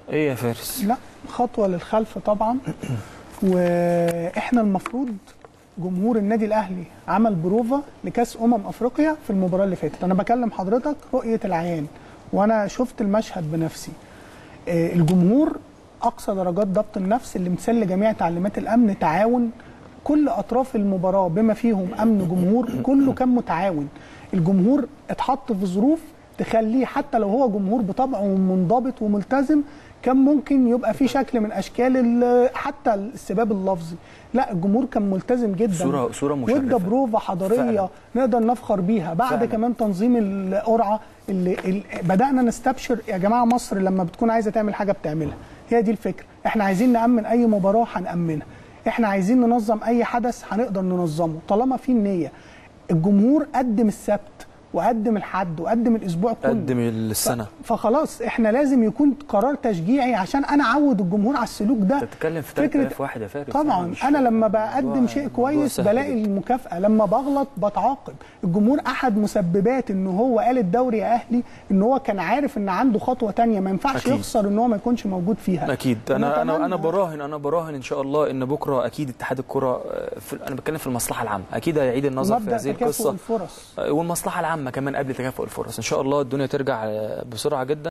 ايه يا فارس لا خطوه للخلف طبعا واحنا المفروض جمهور النادي الاهلي عمل بروفا لكاس امم افريقيا في المباراه اللي فاتت انا بكلم حضرتك رؤيه العيان وانا شفت المشهد بنفسي آه، الجمهور اقصى درجات ضبط النفس اللي مثال لجميع تعليمات الامن تعاون كل اطراف المباراه بما فيهم امن جمهور كله كان متعاون الجمهور اتحط في ظروف تخليه حتى لو هو جمهور بطبعه منضبط وملتزم كان ممكن يبقى في شكل من اشكال ال- حتى السباب اللفظي لا الجمهور كان ملتزم جدا صورة- صورة وادى مشرفة. بروفه حضاريه فعلا. نقدر نفخر بيها بعد فعلا. كمان تنظيم القرعه اللي, اللي بدانا نستبشر يا جماعه مصر لما بتكون عايزه تعمل حاجه بتعملها هي دي الفكره احنا عايزين نامن اي مباراه هنامنها احنا عايزين ننظم اي حدث هنقدر ننظمه طالما في النيه الجمهور قدم السبت وقدم الحد وقدم الاسبوع كله قدم السنه فخلاص احنا لازم يكون قرار تشجيعي عشان انا اعود الجمهور على السلوك ده تتكلم في فكرة- 3000 واحد يا فارس طبعا يعني مش- انا لما الموضوع- بقدم شيء الموضوع كويس سهل بلاقي جدا. المكافاه لما بغلط بتعاقب الجمهور احد مسببات ان هو قال الدوري يا اهلي ان هو كان عارف ان عنده خطوه تانية ما ينفعش أكيد. يخسر ان هو ما يكونش موجود فيها اكيد انا انا انا ونتمنى- براهن انا براهن ان شاء الله ان بكره اكيد اتحاد الكره آه، في انا بتكلم في المصلحه العامه اكيد هيعيد النظر في مبدأ هذه تكافؤ القصه الفرص آه، والمصلحه العامه كمان قبل تكافؤ الفرص ان شاء الله الدنيا ترجع آه، بسرعه جدا